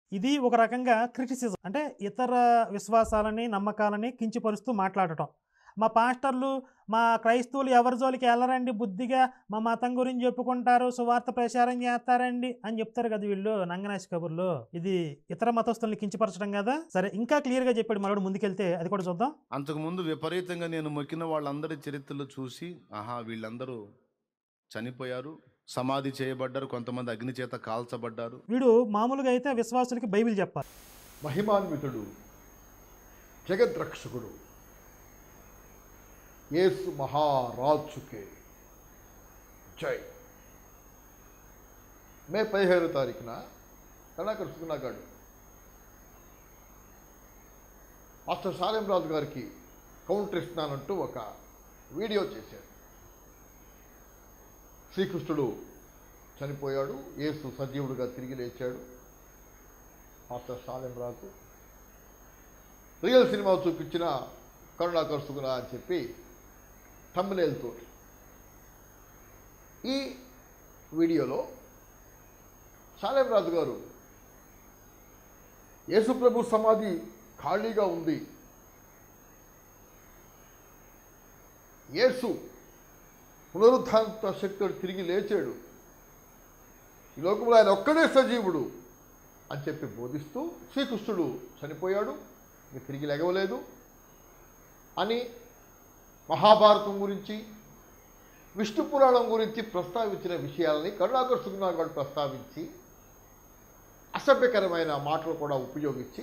ఇది ఒక రకంగా క్రిటిసిజం అంటే ఇతర విశ్వాసాలని నమ్మకాలని కించపరుస్తూ మాట్లాడటం మా పాస్టర్లు మా క్రైస్తవులు ఎవరి జోలికి వెళ్ళరండి బుద్ధిగా మా మతం గురించి చెప్పుకుంటారు సువార్త ప్రచారం చేస్తారండి అని చెప్తారు కదా వీళ్ళు నంగనాశి కబుర్లు ఇది ఇతర మతస్థుల్ని కించపరచడం కదా సరే ఇంకా క్లియర్గా చెప్పాడు మనోడు ముందుకెళ్తే అది కూడా చూద్దాం అంతకుముందు విపరీతంగా నేను మొక్కిన వాళ్ళందరి చరిత్రలు చూసి ఆహా వీళ్ళందరూ చనిపోయారు సమాధి చేయబడ్డారు కొంతమంది అగ్ని చేత కాల్చబడ్డారు వీడు మామూలుగా అయితే విశ్వాసులకి బైబిల్ చెప్పాలి మహిమాన్వితుడు జగద్రక్షకుడు యేసు మహారాజుకే జై మే పదిహేను తారీఖున కళాకర్ సుగుణాగాడు మాస్టర్ సాలెం రాజు గారికి కౌంటర్ ఇస్తున్నానంటూ ఒక వీడియో చేశాడు శ్రీకృష్ణుడు చనిపోయాడు యేసు సజీవుడుగా తిరిగి లేచాడు master Salem Raju real cinema చూపించిన కరుణాకర్ సుగుణ అని చెప్పి తమ్మునేలతో ఈ వీడియోలో సాలెం రాజు గారు యేసుప్రభు సమాధి ఖాళీగా ఉంది యేసు పునరుద్ధాంత శక్తుడు తిరిగి లేచాడు ఈ లోకంలో ఆయన ఒక్కడే సజీవుడు అని చెప్పి బోధిస్తూ శ్రీకృష్ణుడు చనిపోయాడు ఇంక తిరిగి లెగవలేదు అని మహాభారతం గురించి విష్ణు పురాణం గురించి ప్రస్తావించిన విషయాలని కరుణాకర్ సుగుణార్ గారు ప్రస్తావించి అసభ్యకరమైన మాటలు కూడా ఉపయోగించి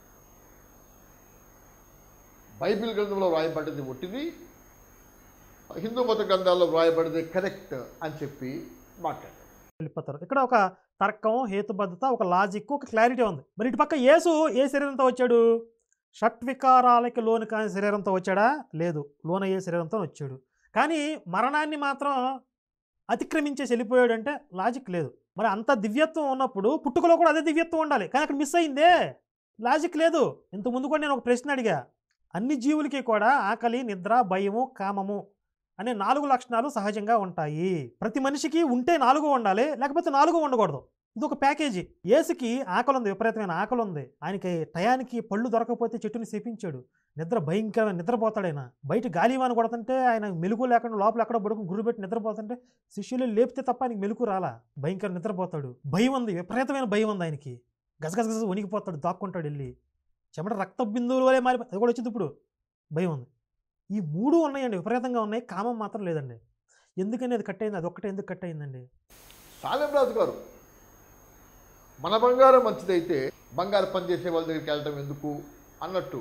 బైబిల్ గ్రంథంలో వ్రాయబడ్డది ఒట్టిది హిందూ మత గ్రంథాల్లో వ్రాయబడ్డది కరెక్ట్ అని చెప్పి మాట్లాడారు వెళ్ళిపోతారు ఇక్కడ ఒక తర్కం హేతుబద్ధత ఒక లాజిక్ ఒక క్లారిటీ ఉంది మరి ఇటు పక్క యేసు ఏ శరీరంతో వచ్చాడు షట్వికారాలకి లోను కాని శరీరంతో వచ్చాడా లేదు లోనయ్యే శరీరంతో వచ్చాడు కానీ మరణాన్ని మాత్రం అతిక్రమించేసి వెళ్ళిపోయాడు అంటే లాజిక్ లేదు మరి అంత దివ్యత్వం ఉన్నప్పుడు పుట్టుకలో కూడా అదే దివ్యత్వం ఉండాలి కానీ అక్కడ మిస్ అయిందే లాజిక్ లేదు ఇంత ముందు కూడా నేను ఒక ప్రశ్న అడిగా అన్ని జీవులకి కూడా ఆకలి నిద్ర భయము కామము అనే నాలుగు లక్షణాలు సహజంగా ఉంటాయి ప్రతి మనిషికి ఉంటే నాలుగు ఉండాలి లేకపోతే నాలుగు ఉండకూడదు ఇది ఒక ప్యాకేజీ ఏసుకి ఆకలి ఉంది విపరీతమైన ఆకలి ఉంది ఆయనకి టయానికి పళ్ళు దొరకకపోతే చెట్టుని శపించాడు నిద్ర భయంకరమైన నిద్రపోతాడు ఆయన బయట గాలివాన కొడుతుంటే ఆయన మెలుగు లేకుండా లోపల ఎక్కడో పడుకుని గురు పెట్టి నిద్రపోతుంటే శిష్యులు లేపితే తప్ప ఆయనకి మెలుకు రాలా భయంకర నిద్రపోతాడు భయం ఉంది విపరీతమైన భయం ఉంది ఆయనకి గజగజగజ వణికిపోతాడు దాక్కుంటాడు వెళ్ళి చెమట రక్త బిందువుల వలె మారి అది కూడా వచ్చింది ఇప్పుడు భయం ఉంది ఈ మూడు ఉన్నాయండి విపరీతంగా ఉన్నాయి కామం మాత్రం లేదండి ఎందుకని అది కట్ అయింది అది ఒక్కటే ఎందుకు కట్ అయిందండి సాలెం రాజు గారు మన బంగారం మంచిదైతే బంగారు పని చేసే వాళ్ళ దగ్గరికి వెళ్ళటం ఎందుకు అన్నట్టు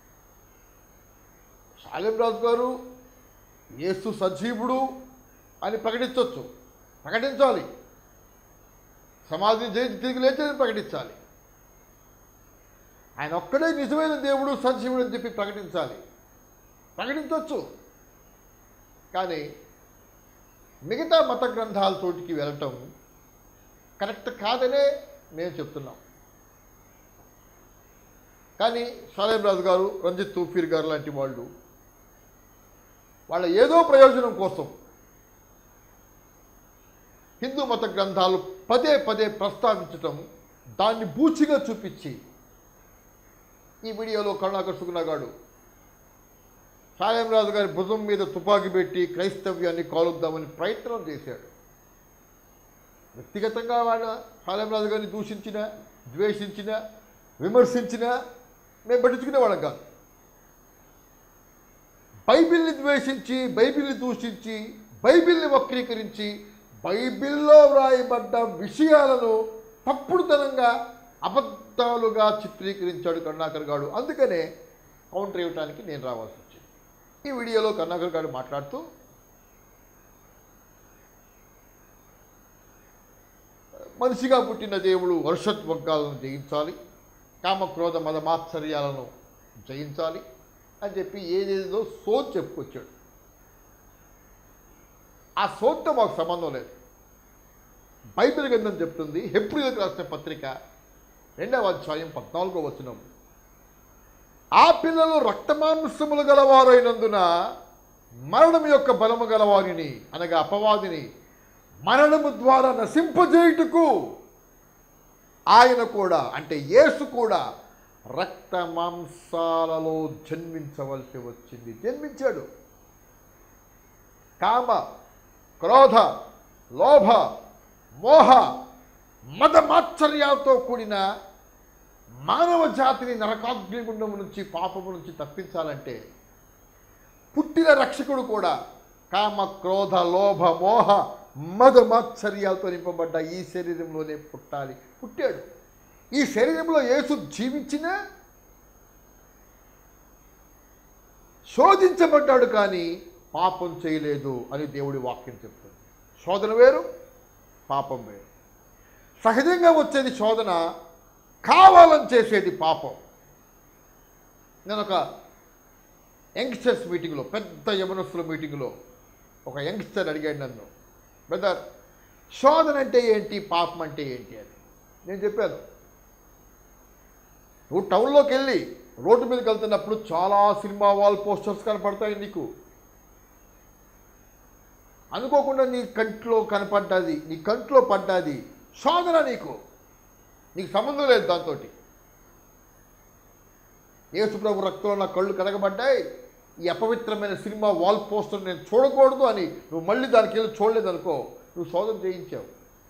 సాలెం రాజు గారు యేసు సజీవుడు అని ప్రకటించవచ్చు ప్రకటించాలి సమాధిని జయించి తిరిగి లేచేది ప్రకటించాలి ఆయన ఒక్కడే నిజమైన దేవుడు సజీవుడు అని చెప్పి ప్రకటించాలి ప్రకటించవచ్చు కానీ మిగతా మత గ్రంథాలతోటికి వెళ్ళటం కరెక్ట్ కాదనే మేము చెప్తున్నాం కానీ సాలేం రాజు గారు రంజిత్ తూఫీర్ గారు లాంటి వాళ్ళు వాళ్ళ ఏదో ప్రయోజనం కోసం హిందూ మత గ్రంథాలు పదే పదే ప్రస్తావించటం దాన్ని బూచిగా చూపించి ఈ వీడియోలో కరుణాకర్ సుగుణగాడు సాయం రాజు గారి భుజం మీద తుపాకీ పెట్టి క్రైస్తవ్యాన్ని కాలుద్దామని ప్రయత్నం చేశాడు వ్యక్తిగతంగా వాడు సాలెం రాజు గారిని దూషించిన ద్వేషించిన విమర్శించిన మేము పట్టించుకునే వాళ్ళం కాదు బైబిల్ని ద్వేషించి బైబిల్ని దూషించి బైబిల్ని వక్రీకరించి బైబిల్లో వ్రాయబడ్డ విషయాలను తప్పుడుతనంగా అబద్ధాలుగా చిత్రీకరించాడు కరుణాకర్ గారు అందుకనే కౌంటర్ ఇవ్వడానికి నేను రావాల్సి వచ్చింది ఈ వీడియోలో కరుణాకర్ గారు మాట్లాడుతూ మనిషిగా పుట్టిన దేవుడు వర్షత్వగ్గాలను జయించాలి కామక్రోధ మద మాత్సర్యాలను జయించాలి అని చెప్పి ఏదేదో సోచ్ చెప్పుకొచ్చాడు ఆ సోత్తో మాకు సంబంధం లేదు బైబిల్ గ్రంథం చెప్తుంది హెబ్రిలకు రాసిన పత్రిక రెండవ అధ్యాయం పద్నాలుగో వచనం ఆ పిల్లలు రక్తమాంసములు గలవారైనందున మరణం యొక్క బలము గలవారిని అనగా అపవాదిని మరణము ద్వారా నశింపజేయుటకు ఆయన కూడా అంటే యేసు కూడా రక్త మాంసాలలో జన్మించవలసి వచ్చింది జన్మించాడు కామ క్రోధ లోభ మోహ మద మాత్సర్యాలతో కూడిన మానవ జాతిని నరకాగ్నిగుండం నుంచి పాపము నుంచి తప్పించాలంటే పుట్టిన రక్షకుడు కూడా కామ క్రోధ లోభ మోహ మద మాత్సర్యాలతో నింపబడ్డ ఈ శరీరంలోనే పుట్టాలి పుట్టాడు ఈ శరీరంలో యేసు జీవించిన శోధించబడ్డాడు కానీ పాపం చేయలేదు అని దేవుడి వాక్యం చెప్తుంది శోధన వేరు పాపం వేరు సహజంగా వచ్చేది శోధన కావాలని చేసేది పాపం నేను ఒక యంగ్స్టర్స్ మీటింగ్లో పెద్ద యమనస్తుల మీటింగ్లో ఒక యంగ్స్టర్ అడిగాడు నన్ను బ్రదర్ శోధన అంటే ఏంటి పాపం అంటే ఏంటి అని నేను చెప్పాను నువ్వు టౌన్లోకి వెళ్ళి రోడ్డు మీదకి వెళ్తున్నప్పుడు చాలా సినిమా వాల్ పోస్టర్స్ కనపడతాయి నీకు అనుకోకుండా నీ కంట్లో కనపడ్డది నీ కంట్లో పడ్డది శోధన నీకు నీకు సంబంధం లేదు దాంతో యేసుప్రభు రక్తంలో నా కళ్ళు కడగబడ్డాయి ఈ అపవిత్రమైన సినిమా వాల్ పోస్టర్ నేను చూడకూడదు అని నువ్వు మళ్ళీ దానికి వెళ్ళి చూడలేదనుకో నువ్వు శోధన చేయించావు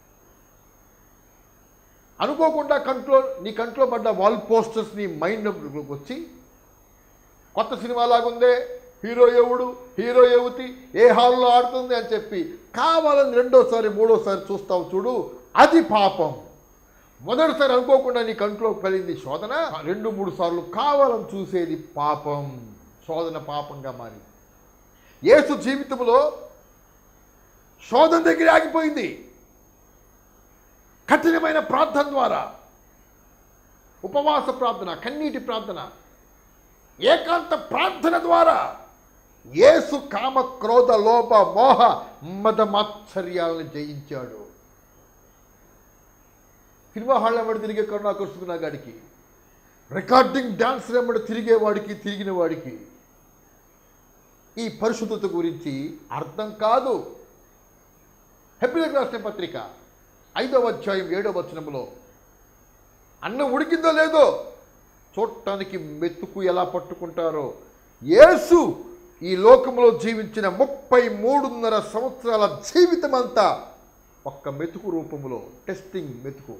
అనుకోకుండా కంట్లో నీ కంట్లో పడ్డ వాల్ పోస్టర్స్ నీ మైండ్లోకి వచ్చి కొత్త సినిమా లాగుందే హీరో ఎవడు హీరో యువతి ఏ హాల్లో ఆడుతుంది అని చెప్పి కావాలని రెండోసారి మూడోసారి చూస్తావు చూడు అది పాపం మొదటిసారి అనుకోకుండా నీ కంట్లో కలిగింది శోధన రెండు మూడు సార్లు కావాలని చూసేది పాపం శోధన పాపంగా మారి యేసు జీవితంలో శోధన దగ్గర ఆగిపోయింది కఠినమైన ప్రార్థన ద్వారా ఉపవాస ప్రార్థన కన్నీటి ప్రార్థన ఏకాంత ప్రార్థన ద్వారా యేసు కామ క్రోధ లోప మోహ మద మాత్సర్యాలను జయించాడు సినిమా హాల్ వెంబడి తిరిగే కరుణాకర్షుకున్న గాడికి రికార్డింగ్ డాన్స్ వెంబడి తిరిగేవాడికి తిరిగిన వాడికి ఈ పరిశుద్ధత గురించి అర్థం కాదు హెబ్రిల్ రాసిన పత్రిక ఐదవ అధ్యాయం ఏడవ వచనంలో అన్నం ఉడికిందో లేదో చూడటానికి మెతుకు ఎలా పట్టుకుంటారో యేసు ఈ లోకంలో జీవించిన ముప్పై మూడున్నర సంవత్సరాల జీవితం అంతా ఒక్క మెతుకు రూపంలో టెస్టింగ్ మెతుకు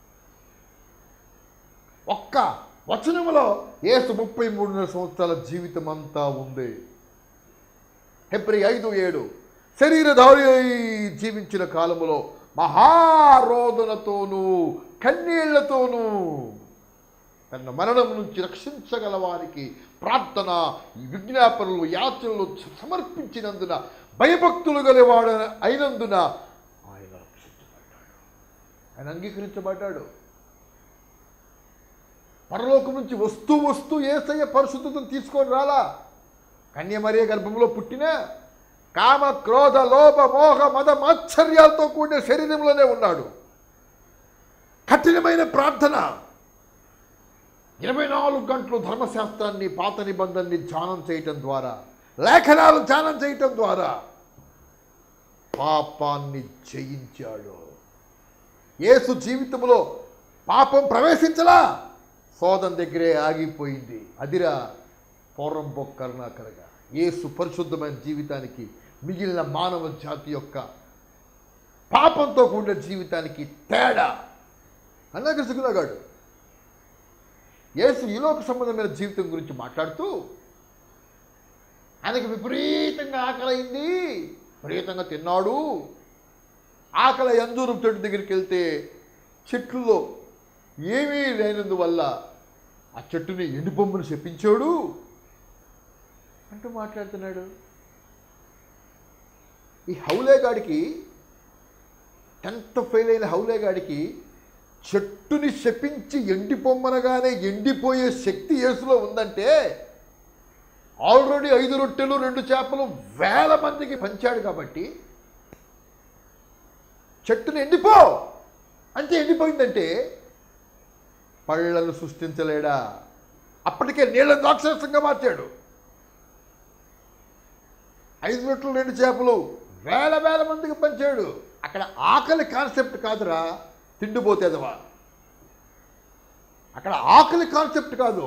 ఒక్క వచనములో యేసు ముప్పై మూడున్నర సంవత్సరాల జీవితం అంతా ఉంది హెబ్రి ఐదు ఏడు శరీరధారి అయి జీవించిన కాలములో మహారోదనతోనూ కన్నీళ్లతోనూ తన మరణం నుంచి రక్షించగల వారికి ప్రార్థన ఈ విజ్ఞాపనలు యాచనలు సమర్పించినందున భయభక్తులు గలవాడ అయినందున ఆయన రక్షించబడ్డాడు ఆయన అంగీకరించబడ్డాడు పరలోకం నుంచి వస్తూ వస్తూ ఏసయ్య పరిశుద్ధతను తీసుకొని రాలా కన్యమరియ గర్భంలో పుట్టిన కామ క్రోధ లోభ మోహ మద మాత్సర్యాలతో కూడిన శరీరంలోనే ఉన్నాడు కఠినమైన ప్రార్థన ఇరవై నాలుగు గంటలు ధర్మశాస్త్రాన్ని పాత నిబంధనని ధ్యానం చేయటం ద్వారా లేఖనాలు ధ్యానం చేయటం ద్వారా పాపాన్ని జయించాడు యేసు జీవితంలో పాపం ప్రవేశించలా సోదం దగ్గరే ఆగిపోయింది అదిరా పూర్వం కరుణాకరగా యేసు పరిశుద్ధమైన జీవితానికి మిగిలిన మానవ జాతి యొక్క పాపంతో కూడిన జీవితానికి తేడా అన్నాక సిగ్గునగాడు యేసు ఈలోక సంబంధమైన జీవితం గురించి మాట్లాడుతూ ఆయనకి విపరీతంగా ఆకలైంది విపరీతంగా తిన్నాడు ఆకలి అంజూరం చెట్టు దగ్గరికి వెళ్తే చెట్లలో ఏమీ లేనందువల్ల ఆ చెట్టుని ఎండుబొమ్మను చెప్పించాడు అంటూ మాట్లాడుతున్నాడు ఈ హౌలేగాడికి టెన్త్ ఫెయిల్ అయిన హౌలేగాడికి చెట్టుని శపించి ఎండిపోమ్మనగానే ఎండిపోయే శక్తి యేసులో ఉందంటే ఆల్రెడీ ఐదు రొట్టెలు రెండు చేపలు వేల మందికి పంచాడు కాబట్టి చెట్టుని ఎండిపో అంటే ఎండిపోయిందంటే పళ్ళను సృష్టించలేడా అప్పటికే నీళ్ళ ద్రాక్షరసంగా మార్చాడు ఐదు రొట్టెలు రెండు చేపలు వేల వేల మందికి పంచాడు అక్కడ ఆకలి కాన్సెప్ట్ కాదురా తిండిపోతేదవా అక్కడ ఆకలి కాన్సెప్ట్ కాదు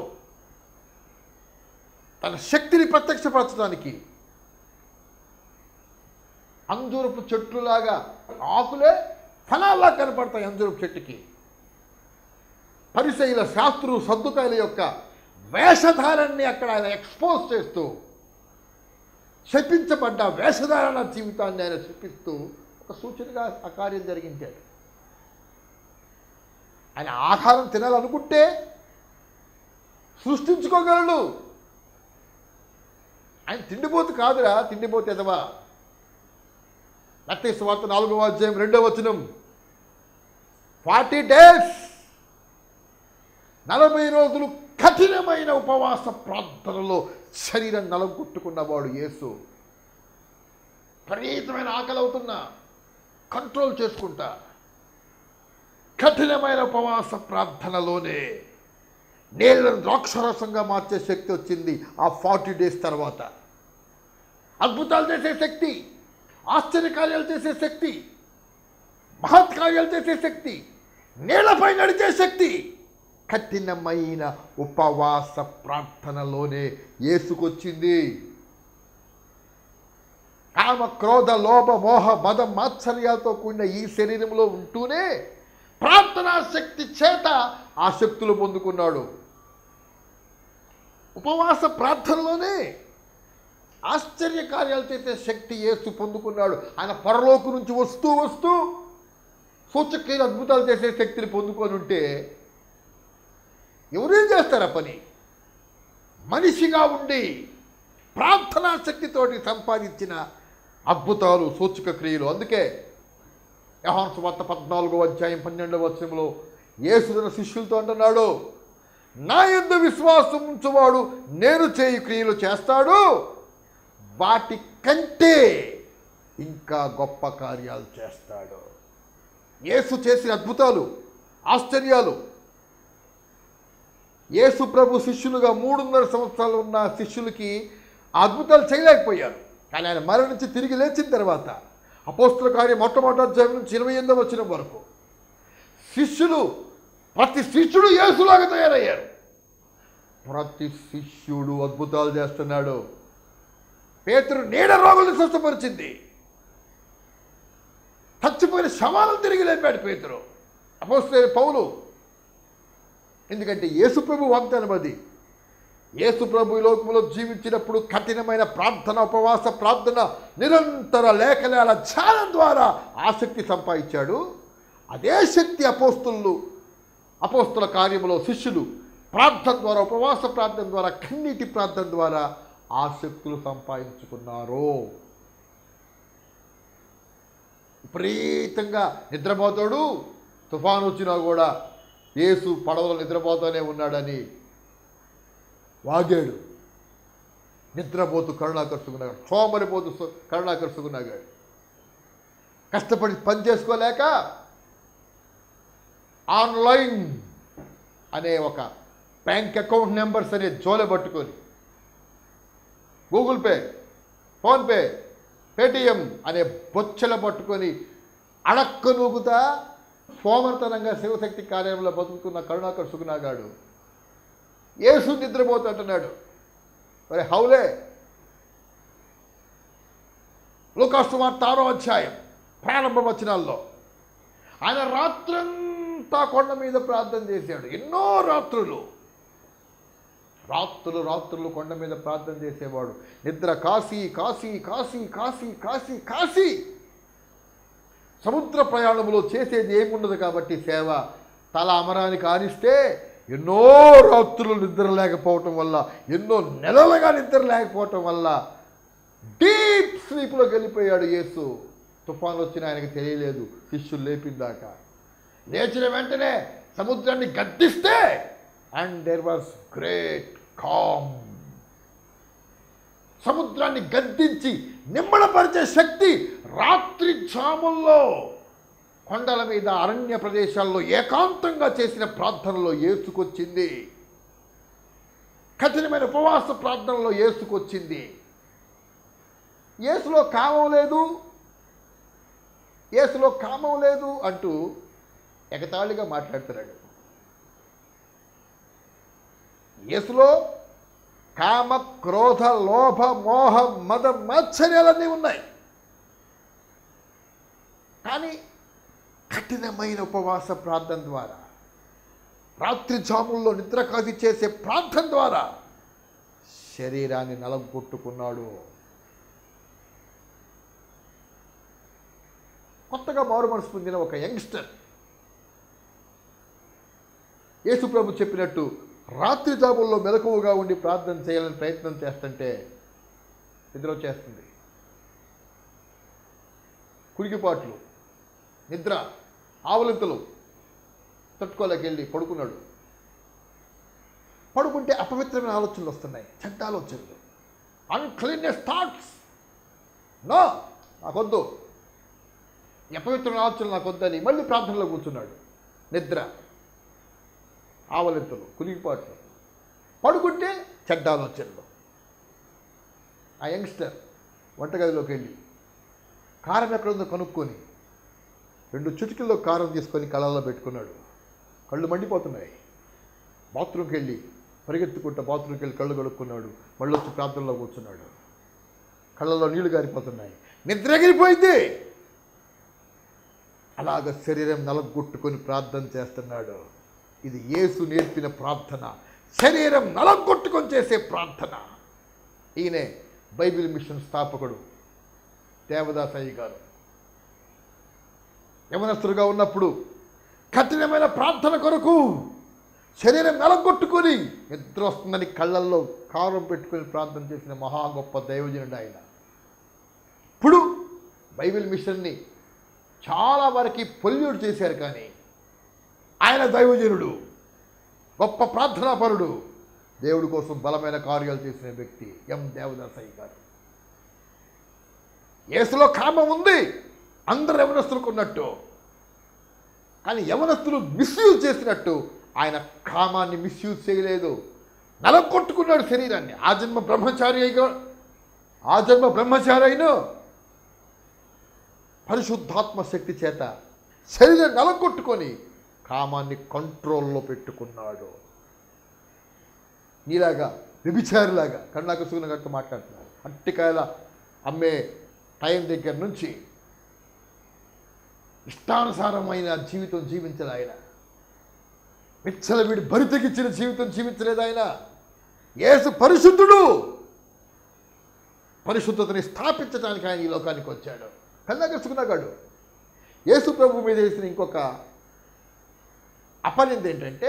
తన శక్తిని ప్రత్యక్షపరచడానికి అంజూరపు చెట్లులాగా ఆకులే ఫలాల్లా కనపడతాయి అంజూరపు చెట్టుకి పరిశైల శాస్త్రు సర్దుకాయల యొక్క వేషధారాన్ని అక్కడ ఆయన ఎక్స్పోజ్ చేస్తూ శపించబడ్డ వేషధారణ జీవితాన్ని ఆయన శపిస్తూ ఒక సూచనగా ఆ కార్యం జరిగించాడు ఆయన ఆహారం తినాలనుకుంటే సృష్టించుకోగలడు ఆయన తిండిపోతు కాదురా తిండిపోతే ఎదవా లత్తీ స్వార్థ నాలుగవ అధ్యాయం రెండవ వచనం ఫార్టీ డేస్ నలభై రోజులు కఠినమైన ఉపవాస ప్రార్థనలో శరీరం నలగొట్టుకున్నవాడు యేసు విపరీతమైన ఆకలి అవుతున్నా కంట్రోల్ చేసుకుంటా కఠినమైన ఉపవాస ప్రార్థనలోనే నీళ్ళను ద్రాక్షరసంగా మార్చే శక్తి వచ్చింది ఆ ఫార్టీ డేస్ తర్వాత అద్భుతాలు చేసే శక్తి ఆశ్చర్యకార్యాలు చేసే శక్తి మహత్కార్యాలు చేసే శక్తి నీళ్లపై నడిచే శక్తి కఠినమైన ఉపవాస ప్రార్థనలోనే ఏసుకొచ్చింది కామ క్రోధ లోభ మోహ మద మాత్సర్యాలతో కూడిన ఈ శరీరంలో ఉంటూనే ప్రార్థనా శక్తి చేత ఆ శక్తులు పొందుకున్నాడు ఉపవాస ప్రార్థనలోనే ఆశ్చర్య కార్యాలు చేసే శక్తి యేసు పొందుకున్నాడు ఆయన పరలోకు నుంచి వస్తూ వస్తూ సూచక్రియలు అద్భుతాలు చేసే శక్తిని పొందుకొని ఉంటే ఎవరేం చేస్తారా పని మనిషిగా ఉండి ప్రార్థనా శక్తితోటి సంపాదించిన అద్భుతాలు సూచక క్రియలు అందుకే యహాన్ సువార్త పద్నాలుగో అధ్యాయం పన్నెండవ వచనంలో యేసుదన శిష్యులతో అంటున్నాడు నా యుద్ధ విశ్వాసం ఉంచువాడు నేను చేయి క్రియలు చేస్తాడు వాటి కంటే ఇంకా గొప్ప కార్యాలు చేస్తాడు యేసు చేసిన అద్భుతాలు ఆశ్చర్యాలు యేసు ప్రభు శిష్యులుగా మూడున్నర సంవత్సరాలు ఉన్న శిష్యులకి ఆ అద్భుతాలు చేయలేకపోయారు కానీ ఆయన మరణించి తిరిగి లేచిన తర్వాత అపోస్తుల కార్యం మొట్టమొదటి అధ్యాయం నుంచి ఇరవై ఎనిమిది వచ్చిన వరకు శిష్యులు ప్రతి శిష్యుడు యేసులాగా తయారయ్యారు ప్రతి శిష్యుడు అద్భుతాలు చేస్తున్నాడు పేతురు నీడ రోగుల్ని స్వస్థపరిచింది చచ్చిపోయిన శవాలను తిరిగి లేపాడు పేతురు అపోస్తులైన పౌలు ఎందుకంటే యేసుప్రభు వాగ్దానం అది యేసుప్రభు ఈ లోకంలో జీవించినప్పుడు కఠినమైన ప్రార్థన ఉపవాస ప్రార్థన నిరంతర లేఖనాల ధ్యానం ద్వారా ఆసక్తి సంపాదించాడు అదే శక్తి అపోస్తులు అపోస్తుల కార్యములో శిష్యులు ప్రార్థన ద్వారా ఉపవాస ప్రార్థన ద్వారా కన్నీటి ప్రార్థన ద్వారా ఆసక్తులు సంపాదించుకున్నారు విపరీతంగా నిద్రపోతాడు తుఫాను వచ్చినా కూడా యేసు పడవలో నిద్రపోతూనే ఉన్నాడని వాగాడు నిద్రపోతూ కరుణాకర్షకున్నాడు సోమరిపోతూ సో- కరుణాకర్షకున్నాడు కష్టపడి పని చేసుకోలేక ఆన్లైన్ అనే ఒక బ్యాంక్ అకౌంట్ నెంబర్స్ అనే జోలె పట్టుకొని గూగుల్ పే ఫోన్పే పేటిఎం అనే బొచ్చెల పట్టుకొని అడక్క నూగుతా సోమర్తనంగా శివశక్తి కార్యంలో బతుకుతున్న కరుణాకర్ సుగునాగాడు ఏసు నిద్రపోతుంటున్నాడు మరి హౌలే లూకాసు వార్త ఆరో అధ్యాయం ప్రారంభ వచనాల్లో ఆయన రాత్రంతా కొండ మీద ప్రార్థన చేశాడు ఎన్నో రాత్రులు రాత్రులు రాత్రులు కొండ మీద ప్రార్థన చేసేవాడు నిద్ర కాశీ కాశీ కాశీ కాశీ కాశీ కాశీ సముద్ర ప్రయాణంలో చేసేది ఏముండదు కాబట్టి సేవ తల అమరానికి ఆనిస్తే ఎన్నో రాత్రులు నిద్ర లేకపోవటం వల్ల ఎన్నో నెలలుగా నిద్ర లేకపోవటం వల్ల డీప్ స్లీప్లోకి వెళ్ళిపోయాడు యేసు తుఫాన్ వచ్చిన ఆయనకి తెలియలేదు శిష్యులు లేపిందాక లేచిన వెంటనే సముద్రాన్ని గద్దిస్తే and there was great calm సముద్రాన్ని గద్దించి నిమ్మడపరిచే శక్తి రాత్రి జాముల్లో కొండల మీద అరణ్య ప్రదేశాల్లో ఏకాంతంగా చేసిన ప్రార్థనలో ఏసుకొచ్చింది కఠినమైన ఉపవాస ప్రార్థనలో ఏసుకొచ్చింది ఏసులో కామం లేదు ఏసులో కామం లేదు అంటూ ఎగతాళిగా మాట్లాడుతున్నాడు యేసులో కామ క్రోధ లోభ మోహ మద మాత్సర్యాలన్నీ ఉన్నాయి కానీ కఠినమైన ఉపవాస ప్రార్థన ద్వారా రాత్రి జాముల్లో నిద్ర కాది చేసే ప్రార్థన ద్వారా శరీరాన్ని నలగొట్టుకున్నాడు కొత్తగా మారు మనసు పొందిన ఒక యంగ్స్టర్ యేసుప్రభు చెప్పినట్టు రాత్రి జాముల్లో మెలకువగా ఉండి ప్రార్థన చేయాలని ప్రయత్నం చేస్తుంటే నిద్ర వచ్చేస్తుంది కురికిపాట్లు నిద్ర ఆవలింతలు తట్టుకోలేక వెళ్ళి పడుకున్నాడు పడుకుంటే అపవిత్రమైన ఆలోచనలు వస్తున్నాయి చెడ్డ ఆలోచనలు అన్క్లీన్నెస్ థాట్స్ నో నాకొద్దు ఈ అపవిత్రమైన ఆలోచనలు నాకొద్దని మళ్ళీ ప్రార్థనలో కూర్చున్నాడు నిద్ర ఆవలింతలు కులిగిపాట్లు పడుకుంటే చెడ్డ ఆలోచనలు ఆ యంగ్స్టర్ వంటగదిలోకి వెళ్ళి కారం ఎక్కడుందో కనుక్కొని రెండు చిటికల్లో కారం తీసుకొని కళ్ళల్లో పెట్టుకున్నాడు కళ్ళు మండిపోతున్నాయి బాత్రూమ్కి వెళ్ళి పరిగెత్తుకుంటూ బాత్రూమ్కి వెళ్ళి కళ్ళు కడుక్కున్నాడు మళ్ళీ వచ్చి ప్రార్థనలో కూర్చున్నాడు కళ్ళల్లో నీళ్లు గారిపోతున్నాయి నిద్ర ఎగిరిపోయింది అలాగ శరీరం నలగొట్టుకొని ప్రార్థన చేస్తున్నాడు ఇది యేసు నేర్పిన ప్రార్థన శరీరం నలగొట్టుకొని చేసే ప్రార్థన ఈయనే బైబిల్ మిషన్ స్థాపకుడు దేవదాసయ్య గారు యవనస్తులుగా ఉన్నప్పుడు కఠినమైన ప్రార్థన కొరకు శరీరం నలగొట్టుకొని నిద్ర వస్తుందని కళ్ళల్లో కారం పెట్టుకొని ప్రార్థన చేసిన మహా గొప్ప దైవజనుడు ఆయన ఇప్పుడు బైబిల్ మిషన్ని చాలా వరకు పొల్యూట్ చేశారు కానీ ఆయన దైవజనుడు గొప్ప ప్రార్థనాపరుడు దేవుడి కోసం బలమైన కార్యాలు చేసిన వ్యక్తి ఎం దేవదాసయ్య గారు యేసులో కామం ఉంది అందరు యవనస్తులకు ఉన్నట్టు కానీ యవనస్తులు మిస్యూజ్ చేసినట్టు ఆయన కామాన్ని మిస్యూజ్ చేయలేదు నలగొట్టుకున్నాడు శరీరాన్ని ఆ జన్మ బ్రహ్మచారి అయిగా ఆ జన్మ బ్రహ్మచారి అయిన పరిశుద్ధాత్మ శక్తి చేత శరీరం నలగొట్టుకొని కామాన్ని కంట్రోల్లో పెట్టుకున్నాడు నీలాగా వ్యభిచారిలాగా కన్నాక సూనగట్టు మాట్లాడుతున్నాడు అట్టికాయల అమ్మే టైం దగ్గర నుంచి ఇష్టానుసారమైన జీవితం జీవించదు ఆయన విచ్చలవిడి బరితెగిచ్చిన జీవితం జీవించలేదు ఆయన యేసు పరిశుద్ధుడు పరిశుద్ధతని స్థాపించడానికి ఆయన ఈ లోకానికి వచ్చాడు కళ్ళగసుకున్నాగాడు యేసు ప్రభు మీద వేసిన ఇంకొక అపనింది ఏంటంటే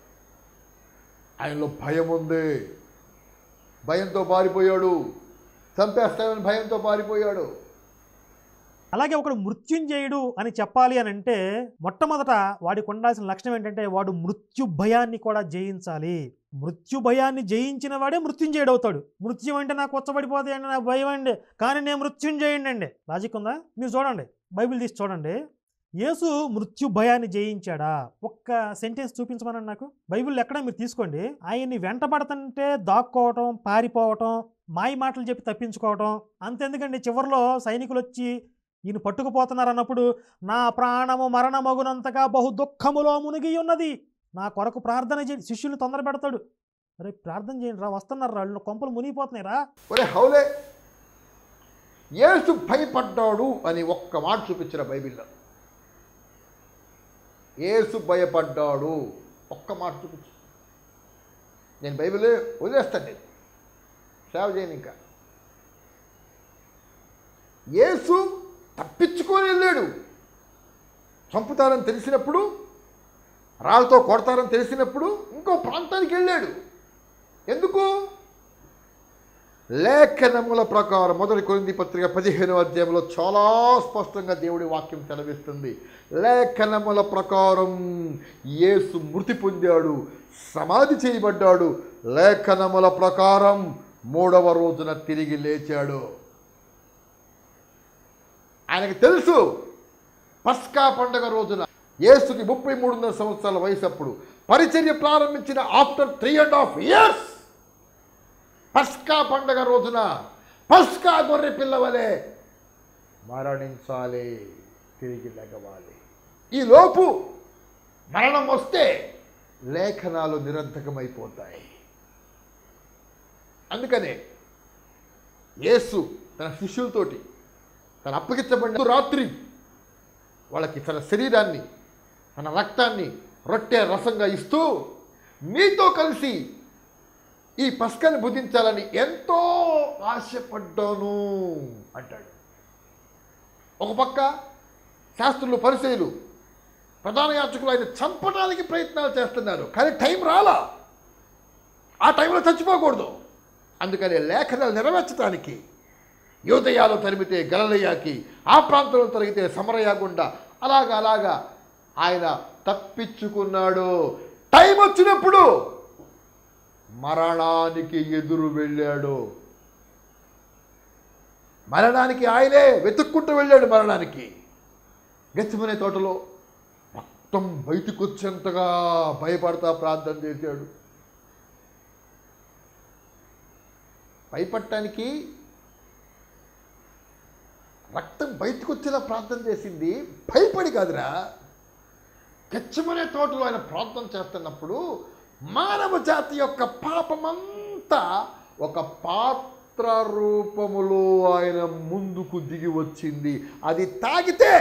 ఆయనలో భయం ఉంది భయంతో పారిపోయాడు చంపేస్తామని భయంతో పారిపోయాడు అలాగే ఒకడు మృత్యుంజయుడు అని చెప్పాలి అని అంటే మొట్టమొదట వాడికి ఉండాల్సిన లక్షణం ఏంటంటే వాడు మృత్యు భయాన్ని కూడా జయించాలి మృత్యు భయాన్ని జయించిన వాడే మృత్యుంజయుడు అవుతాడు మృత్యు అంటే నాకు వచ్చబడిపోతాయి అండి నాకు భయం అండి కానీ నేను మృత్యుంజయుడి అండి లాజిక్ ఉందా మీరు చూడండి బైబిల్ తీసి చూడండి యేసు మృత్యు భయాన్ని జయించాడా ఒక్క సెంటెన్స్ చూపించమనండి నాకు బైబిల్ ఎక్కడ మీరు తీసుకోండి ఆయన్ని వెంటబడుతుంటే దాక్కోవటం పారిపోవటం మాయ మాటలు చెప్పి తప్పించుకోవటం అంతెందుకండి చివరిలో సైనికులు వచ్చి ఈయన పట్టుకుపోతున్నారు అన్నప్పుడు నా ప్రాణము మరణమగునంతగా బహు దుఃఖములో మునిగి ఉన్నది నా కొరకు ప్రార్థన చేయండి శిష్యుల్ని తొందర పెడతాడు అరే ప్రార్థన చేయండి రా వస్తున్నారు వాళ్ళు కొంపలు మునిగిపోతున్నాయి రా ఒరే హౌలే యేసు భయపడ్డాడు అని ఒక్క మాట చూపించిన బైబిల్లో యేసు భయపడ్డాడు ఒక్క మాట చూపించు నేను బైబిల్ వదిలేస్తాను నేను సేవ చేయను ఇంకా యేసు తప్పించుకొని వెళ్ళాడు చంపుతారని తెలిసినప్పుడు రాళ్ళతో కొడతారని తెలిసినప్పుడు ఇంకో ప్రాంతానికి వెళ్ళాడు ఎందుకు లేఖనముల ప్రకారం మొదటి కొరింది పత్రిక పదిహేను అధ్యాయంలో చాలా స్పష్టంగా దేవుడి వాక్యం సెలవిస్తుంది లేఖనముల ప్రకారం యేసు మృతి పొందాడు సమాధి చేయబడ్డాడు లేఖనముల ప్రకారం మూడవ రోజున తిరిగి లేచాడు ఆయనకు తెలుసు పస్కా పండగ రోజున యేసుకి ముప్పై మూడున్నర సంవత్సరాల వయసు అప్పుడు పరిచర్య ప్రారంభించిన after three and half years పస్కా పండగ రోజున పస్కా గొర్రె పిల్లవలే మరణించాలి తిరిగి లెగవాలి ఈ లోపు మరణం వస్తే లేఖనాలు నిరర్ధకమైపోతాయి అందుకనే యేసు తన శిష్యులతోటి తన అప్పగించబడిన రాత్రి వాళ్ళకి తన శరీరాన్ని తన రక్తాన్ని రొట్టె రసంగా ఇస్తూ మీతో కలిసి ఈ పస్కని భుజించాలని ఎంతో ఆశపడ్డాను అంటాడు ఒక పక్క శాస్త్రులు పరిచయులు ప్రధాన యాచకులు ఆయన చంపడానికి ప్రయత్నాలు చేస్తున్నారు కానీ టైం రాలా ఆ టైంలో చచ్చిపోకూడదు అందుకని లేఖనాలు నెరవేర్చడానికి యోదయాలు తరిమితే గలలయ్యాకి ఆ ప్రాంతంలో తరిగితే సమరయ గుండా అలాగా అలాగా ఆయన తప్పించుకున్నాడు టైం వచ్చినప్పుడు మరణానికి ఎదురు వెళ్ళాడు మరణానికి ఆయనే వెతుక్కుంటూ వెళ్ళాడు మరణానికి గెచ్చమనే తోటలో మొత్తం బయటకు వచ్చేంతగా భయపడతా ప్రార్థన చేశాడు భయపడటానికి రక్తం బయటకు వచ్చేలా ప్రార్థన చేసింది భయపడి కాదురా గెచ్చమనే తోటలో ఆయన ప్రార్థన చేస్తున్నప్పుడు మానవ జాతి యొక్క పాపమంతా ఒక పాత్ర రూపములో ఆయన ముందుకు దిగి వచ్చింది అది తాగితే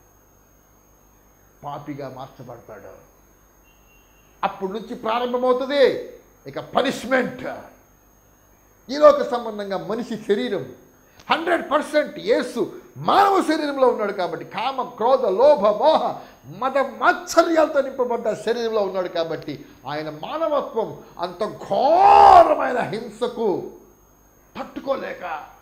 పాపిగా మార్చబడతాడు అప్పటి నుంచి ప్రారంభమవుతుంది ఇక పనిష్మెంట్ ఈలోక సంబంధంగా మనిషి శరీరం హండ్రెడ్ పర్సెంట్ యేసు మానవ శరీరంలో ఉన్నాడు కాబట్టి కామ క్రోధ లోభ మోహ మద మాత్సర్యాలతో నింపబడ్డ శరీరంలో ఉన్నాడు కాబట్టి ఆయన మానవత్వం అంత ఘోరమైన హింసకు తట్టుకోలేక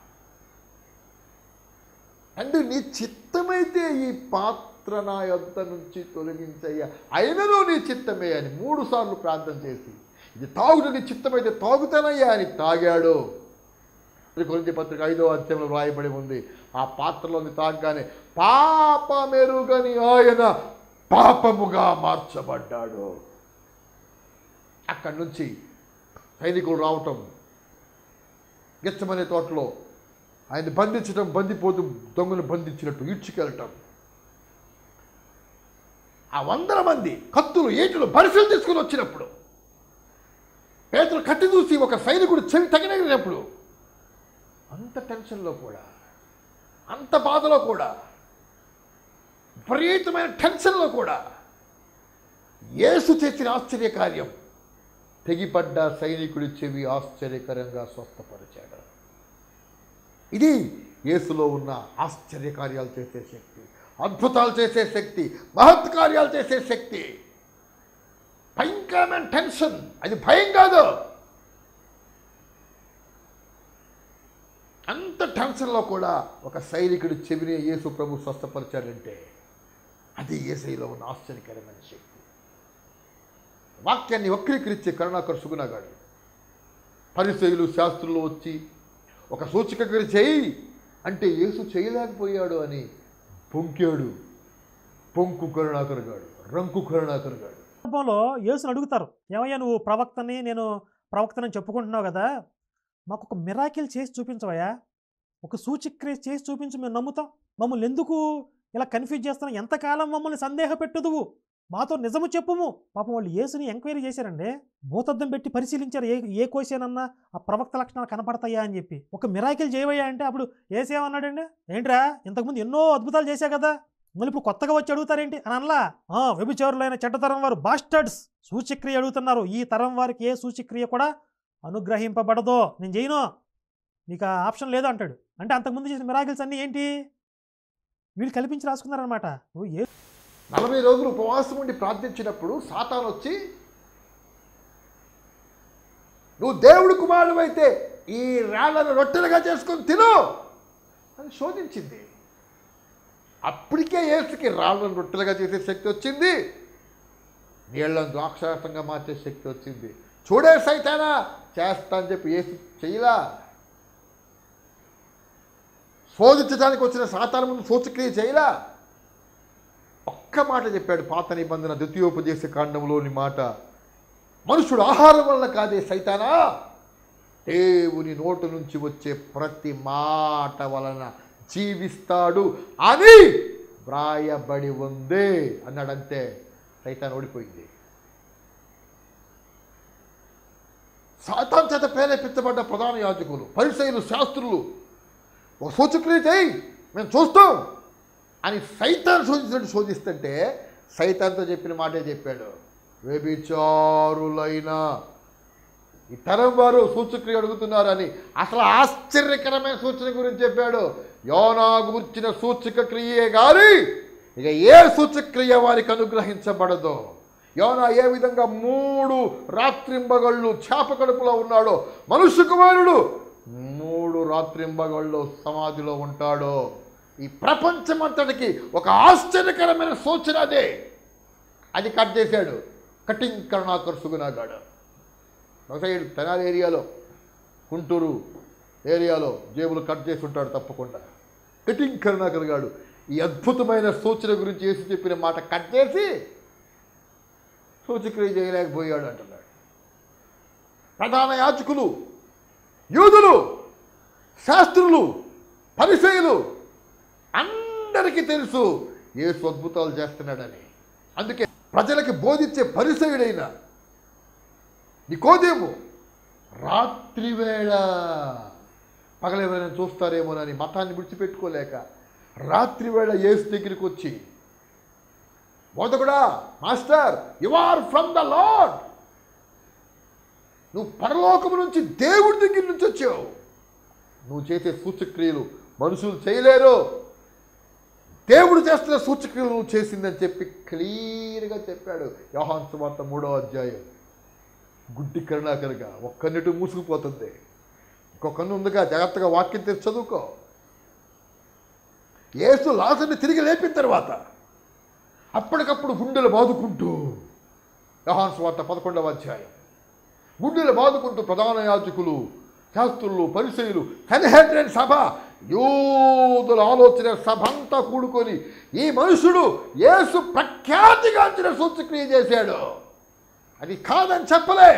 అంటే నీ చిత్తమైతే ఈ పాత్ర నా యొద్ద నుంచి తొలగించయ్యా అయినను నీ చిత్తమే అని మూడు సార్లు ప్రార్థన చేసి ఇది తాగుడు నీ చిత్తమైతే తాగుతానయ్యా అని తాగాడు గురించి పత్రిక ఐదో అధ్యాయంలో వ్రాయబడి ఉంది ఆ పాత్రలోని తాగగానే పాపమెరుగని ఆయన పాపముగా మార్చబడ్డాడు అక్కడి నుంచి సైనికులు రావటం గెచ్చమనే తోటలో ఆయన బంధించడం బందిపోతూ దొంగను బంధించినట్టు ఈడ్చుకెళ్ళటం ఆ వందల మంది కత్తులు ఏటులు పరిశీలి తీసుకుని వచ్చినప్పుడు పేదలు కత్తి చూసి ఒక సైనికుడు చెవి తగినప్పుడు అంత టెన్షన్లో కూడా అంత బాధలో కూడా విపరీతమైన టెన్షన్లో కూడా యేసు చేసిన ఆశ్చర్య కార్యం తెగిపడ్డ సైనికుడి చెవి ఆశ్చర్యకరంగా స్వస్థపరిచాడు ఇది యేసులో ఉన్న ఆశ్చర్య కార్యాలు చేసే శక్తి అద్భుతాలు చేసే శక్తి మహత్ కార్యాలు చేసే శక్తి భయంకరమైన టెన్షన్ అది భయం కాదు అంత టెన్షన్లో కూడా ఒక సైనికుడి చెవిని యేసు ప్రభు స్వస్థపరిచాడంటే అది ఏసైలో ఉన్న ఆశ్చర్యకరమైన శక్తి వాక్యాన్ని వక్రీకరించే కరుణాకర్ సుగుణగాడు పరిచయులు శాస్త్రులు వచ్చి ఒక సూచిక క్రియ చేయి అంటే యేసు చేయలేకపోయాడు అని పొంకాడు పొంకు కరుణాకర్ గాడు రంకు కరుణాకర్ గాడు సందర్భంలో యేసుని అడుగుతారు ఏమయ్యా నువ్వు ప్రవక్తని నేను ప్రవక్తనని చెప్పుకుంటున్నావు కదా మాకు ఒక మిరాకిల్ చేసి చూపించవయ్యా ఒక సూచిక్రియ చేసి చూపించు మేము నమ్ముతాం మమ్మల్ని ఎందుకు ఇలా కన్ఫ్యూజ్ చేస్తున్నావు ఎంతకాలం మమ్మల్ని సందేహ పెట్టుదువు మాతో నిజము చెప్పుము పాపం వాళ్ళు యేసుని ఎంక్వైరీ చేశారండి భూతద్దం పెట్టి పరిశీలించారు ఏ ఏ కోసేనన్నా ఆ ప్రవక్త లక్షణాలు కనపడతాయా అని చెప్పి ఒక మిరాకిల్ చేయవయ్యా అంటే అప్పుడు ఏసేమన్నాడండి ఏంట్రా ఇంతకుముందు ఎన్నో అద్భుతాలు చేశా కదా మళ్ళీ ఇప్పుడు కొత్తగా వచ్చి అడుగుతారేంటి అని అనలా ఆ, వ్యభిచారులైన చెడ్డతరం వారు బాస్టర్డ్స్ సూచక్రియ అడుగుతున్నారు ఈ తరం వారికి ఏ సూచక్రియ కూడా అనుగ్రహింపబడదో నేను చేయను నీకు ఆ ఆప్షన్ లేదు అంటాడు అంటే అంతకుముందు చేసిన మిరాకిల్స్ అన్నీ ఏంటి వీళ్ళు కల్పించి రాసుకున్నారనమాట నువ్వు ఏ నలభై రోజులు ఉపవాసం ఉండి ప్రార్థించినప్పుడు సాతాను వచ్చి నువ్వు దేవుడు కుమారుడు అయితే ఈ రాళ్ళను రొట్టెలుగా చేసుకొని తిను అని శోధించింది అప్పటికే ఏసుకి రాళ్ళను రొట్టెలుగా చేసే శక్తి వచ్చింది నీళ్ళను ద్రాక్షారసంగా మార్చే శక్తి వచ్చింది చూడే సైతానా చేస్తా అని చెప్పి ఏసు చెయ్యలా శోధించడానికి వచ్చిన సాతాను ముందు సూచక్రియ చేయలా ఒక్క మాట చెప్పాడు పాత నిబంధన ద్వితీయోపదేశ కాండంలోని మాట మనుషుడు ఆహారం వల్ల కాదే సైతానా దేవుని నోటు నుంచి వచ్చే ప్రతి మాట వలన జీవిస్తాడు అని వ్రాయబడి ఉంది అన్నాడంతే సైతాన్ ఓడిపోయింది సాతాన్ చేత ప్రేరేపించబడ్డ ప్రధాన యాజకులు పరిసైలు శాస్త్రులు ఒక సూచక్రియ చేయి మేము చూస్తాం అని సైతాన్ శోధించినట్టు శోధిస్తుంటే సైతాన్తో చెప్పిన మాటే చెప్పాడు వ్యభిచారులైన ఈ తరం వారు సూచక్రియ అడుగుతున్నారని అసలు ఆశ్చర్యకరమైన సూచన గురించి చెప్పాడు యోనా గుర్చిన సూచక క్రియే గాని ఇక ఏ సూచక్రియ వారికి అనుగ్రహించబడదు యోనా ఏ విధంగా మూడు రాత్రింబగళ్ళు చేప కడుపులో ఉన్నాడో మనుష్య కుమారుడు మూడు రాత్రింబగళ్ళు సమాధిలో ఉంటాడో ఈ ప్రపంచమంతటికి ఒక ఆశ్చర్యకరమైన సూచన అదే అది కట్ చేశాడు కటింగ్ కరుణాకర్ సుగునాగాడు ఒక సైడ్ తెనాలి ఏరియాలో గుంటూరు ఏరియాలో జేబులు కట్ చేసి ఉంటాడు తప్పకుండా కటింగ్ కరుణాకర్ గాడు ఈ అద్భుతమైన సూచన గురించి వేసి చెప్పిన మాట కట్ చేసి సూచక్రియ చేయలేకపోయాడు అంటున్నాడు ప్రధాన యాచకులు యూదులు శాస్త్రులు పరిచయులు అందరికీ తెలుసు యేసు అద్భుతాలు చేస్తున్నాడని అందుకే ప్రజలకి బోధించే పరిచయుడైన నికోదేము రాత్రివేళ పగలెవరైనా చూస్తారేమోనని మతాన్ని విడిచిపెట్టుకోలేక రాత్రివేళ యేసు దగ్గరికి వచ్చి బోధకుడా master you are from the Lord నువ్వు పరలోకము నుంచి దేవుడి దగ్గర నుంచి వచ్చావు నువ్వు చేసే సూచక్రియలు మనుషులు చేయలేరు దేవుడు చేస్తున్న సూచక్రియలు నువ్వు చేసిందని చెప్పి క్లియర్గా చెప్పాడు యోహాన్ సువార్త మూడో అధ్యాయం గుడ్డి కరుణాకరగా ఒక్కన్నిటి మూసుకుపోతుంది ఇంకో కన్ను ఉందిగా జాగ్రత్తగా వాక్యం తెచ్చి చదువుకో ఏసు లాసని తిరిగి లేపిన తర్వాత అప్పటికప్పుడు గుండెలు బాదుకుంటూ యోహాన్ స్వార్త పదకొండవ అధ్యాయం గుండెలు బాదుకుంటూ ప్రధాన యాజకులు శాస్త్రులు పరిచయులు కన్హెడ్రన్ సభ యూదుల ఆలోచన సభ అంతా కూడుకొని ఈ మనుషుడు యేసు ప్రఖ్యాతిగాంచిన సూచక్రియ చేశాడు అది కాదని చెప్పలేం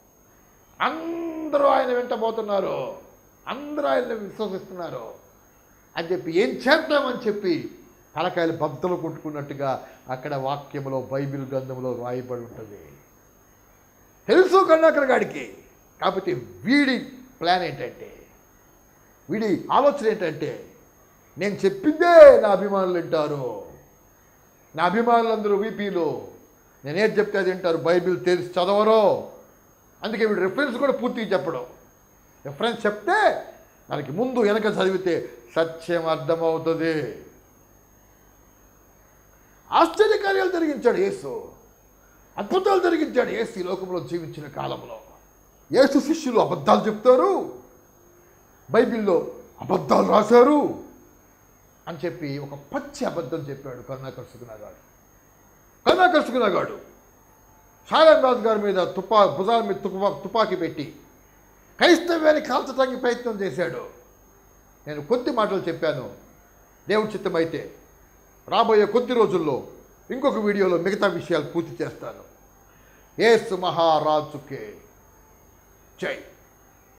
అందరూ ఆయన వెంటబోతున్నారు అందరూ ఆయన విశ్వసిస్తున్నారు అని చెప్పి ఏం చేద్దామని చెప్పి తలకాయలు బద్దలు కొట్టుకున్నట్టుగా అక్కడ వాక్యంలో బైబిల్ గ్రంథంలో రాయబడి ఉంటుంది తెలుసు కరుణాకర్ గాడికి కాకపోతే వీడి ప్లాన్ ఏంటంటే వీడి ఆలోచన ఏంటంటే నేను చెప్పిందే నా అభిమానులు వింటారు నా అభిమానులందరూ వీపీలు నేనేది చెప్తే అది వింటారు బైబిల్ తెలిసి చదవరు అందుకే వీడు రెఫరెన్స్ కూడా పూర్తిగా చెప్పడం రెఫరెన్స్ చెప్తే దానికి ముందు వెనక చదివితే సత్యం అర్థమవుతుంది ఆశ్చర్యకార్యాలు జరిగించాడు యేసు అద్భుతాలు జరిగించాడు యేసు ఈ లోకంలో జీవించిన కాలంలో యేసు శిష్యులు అబద్ధాలు చెప్తారు బైబిల్లో అబద్ధాలు రాశారు అని చెప్పి ఒక పచ్చి అబద్ధం చెప్పాడు కరుణాకర్ సుగుణగాడు కరుణాకర్ సుగుణగాడు శాలం రాజు గారి మీద తుపా భుజాల మీద తుపా తుపాకీ పెట్టి క్రైస్తవ్యాన్ని కాల్చడానికి ప్రయత్నం చేశాడు నేను కొద్ది మాటలు చెప్పాను దేవుడి చిత్తమైతే రాబోయే కొద్ది రోజుల్లో ఇంకొక వీడియోలో మిగతా విషయాలు పూర్తి చేస్తాను ఏసు మహారాజుకే జై